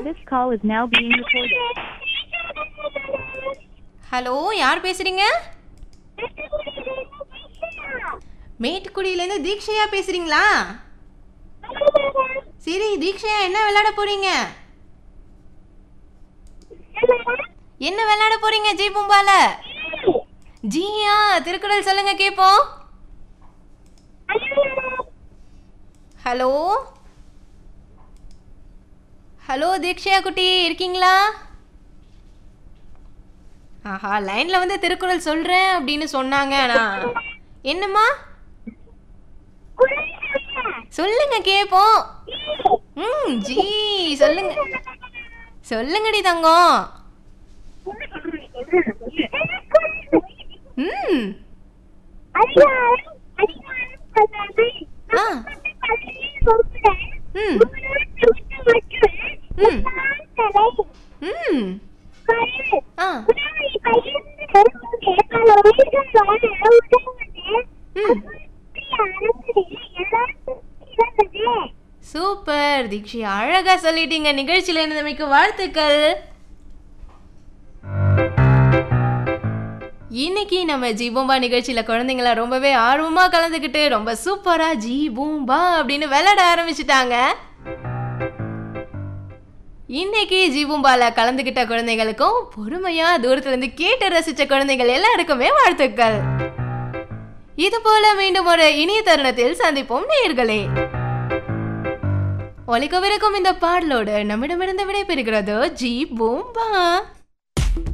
This call is now being recorded. Hello யார் பேசுறீங்க மேட்டுக்குடியிலேருந்து தீக்ஷையா பேசுறீங்களா சரி தீக்ஷையா என்ன விளையாட போறீங்க என்ன விளையாட போறீங்க ஜி பூம்பால ஜியா திருக்குறள் சொல்லுங்க கேப்போம் ஹலோ ஹலோ தீக்ஷயா குட்டி இருக்கீங்களா ஆஹா லைன்ல வந்து திருக்குறள் சொல்றேன் அப்படின்னு சொன்னாங்க நான் என்னம்மா சொல்லுங்க கேப்போம் ம் ஜி சொல்லுங்க சொல்லுங்கடி தங்கம் ம் ஆ ம் ம் ம் ஆ சூப்பர் தீக்ஷி அழகா சொல்லிட்டீங்க நிகழ்ச்சியில இருந்தமைக்கு வாழ்த்துக்கள் இன்னைக்கு நம்ம ஜி பூம்பா நிகழ்ச்சியில குழந்தைங்கள ரொம்பவே ஆர்வமா கலந்துக்கிட்டு ரொம்ப சூப்பரா ஜி பூம்பா அப்படின்னு விளையாட ஆரம்பிச்சிட்டாங்க இன்னைக்கு ஜி பூம்பால கலந்துக்கிட்ட குழந்தைகளுக்கும் பொறுமையா தூரத்துல இருந்து கேட்டு ரசிச்ச குழந்தைகள் எல்லாருக்குமே வாழ்த்துக்கள் இது போல மீண்டும் ஒரு இனிய தருணத்தில் சந்திப்போம் நேயர்களே ஒலிக்கவிருக்கும் இந்த பாடலோடு நம்மிடமிருந்து விடைபெறுகிறது ஜி பூம்பா